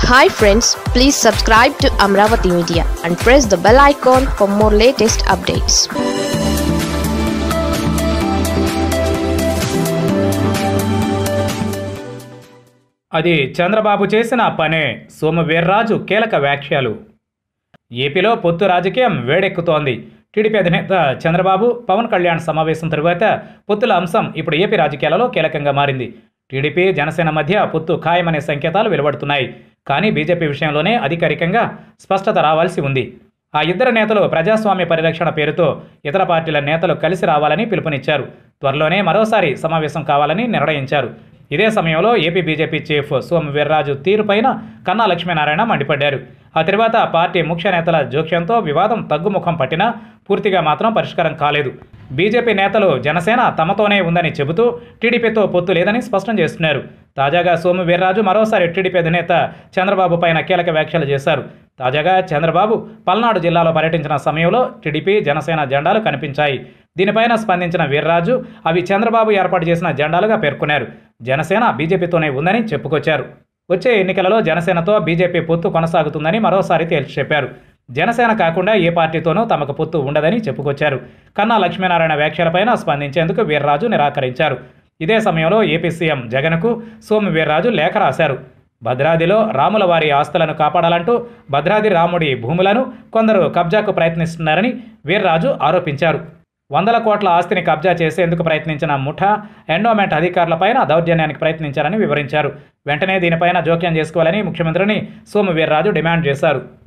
hi friends please subscribe to Amaravati media and press the bell icon for more latest updates అది చంద్రబాబు చేసిన పనే సోము వీర్రాజు కీలక వ్యాఖ్యలు ఏపీలో పొత్తు రాజకీయం వేడెక్కుతోంది టీడీపీ అధినేత చంద్రబాబు పవన్ కళ్యాణ్ సమావేశం తరువాత పొత్తుల అంశం ఇప్పుడు ఏపీ రాజకీయాలలో కీలకంగా మారింది టీడీపీ జనసేన మధ్య పొత్తు ఖాయమనే సంకేతాలు వెలువడుతున్నాయి కానీ బీజేపీ విషయంలోనే అధికారికంగా స్పష్టత రావాల్సి ఉంది ఆ ఇద్దరు నేతలు ప్రజాస్వామ్య పరిరక్షణ పేరుతో ఇతర పార్టీల నేతలు కలిసి రావాలని పిలుపునిచ్చారు త్వరలోనే మరోసారి సమావేశం కావాలని నిర్ణయించారు ఇదే సమయంలో AP BJP chief Somu Veerraju తీరుపైన కన్నా లక్ష్మీనారాయణ మండిపడ్డారు ఆ తర్వాత పార్టీ ముఖ్య నేతల జోక్యంతో వివాదం తగ్గుముఖం పట్టినా పూర్తిగా మాత్రం పరిష్కారం కాలేదు బీజేపీ నేతలు జనసేన తమతోనే ఉందని చెబుతూ టీడీపీతో పొత్తు లేదని స్పష్టం చేస్తున్నారు తాజాగా సోము వీర్రాజు మరోసారి టీడీపీ అధినేత చంద్రబాబు పైన కీలక వ్యాఖ్యలు చేశారు తాజాగా చంద్రబాబు పల్నాడు జిల్లాలో పర్యటించిన సమయంలో టీడీపీ జనసేన జెండాలు కనిపించాయి దీనిపైన స్పందించిన వీర్రాజు అవి చంద్రబాబు ఏర్పాటు చేసిన జెండాలుగా పేర్కొన్నారు జనసేన బీజేపీతోనే ఉందని చెప్పుకొచ్చారు వచ్చే ఎన్నికలలో జనసేనతో బీజేపీ పొత్తు కొనసాగుతుందని మరోసారి తేల్చి చెప్పారు జనసేన కాకుండా ఏ పార్టీతోనూ తమకు పొత్తు ఉండదని చెప్పుకొచ్చారు కన్నా లక్ష్మీనారాయణ వ్యాఖ్యలపైన స్పందించేందుకు వీర్రాజు నిరాకరించారు ఇదే సమయంలో ఏపీ సీఎం జగన్కు సోము వీర్రాజు లేఖ రాశారు భద్రాదిలో రాముల వారి ఆస్తులను కాపాడాలంటూ భద్రాది రాముడి భూములను కొందరు కబ్జాకు ప్రయత్నిస్తున్నారని వీర్రాజు ఆరోపించారు వందల కోట్ల ఆస్తిని కబ్జా చేసేందుకు ప్రయత్నించిన ముఠా ఎండోమెంట్ అధికారులపైన దౌర్జన్యానికి ప్రయత్నించారని వివరించారు వెంటనే దీనిపైన జోక్యం చేసుకోవాలని ముఖ్యమంత్రిని సోము వీర్రాజు డిమాండ్ చేశారు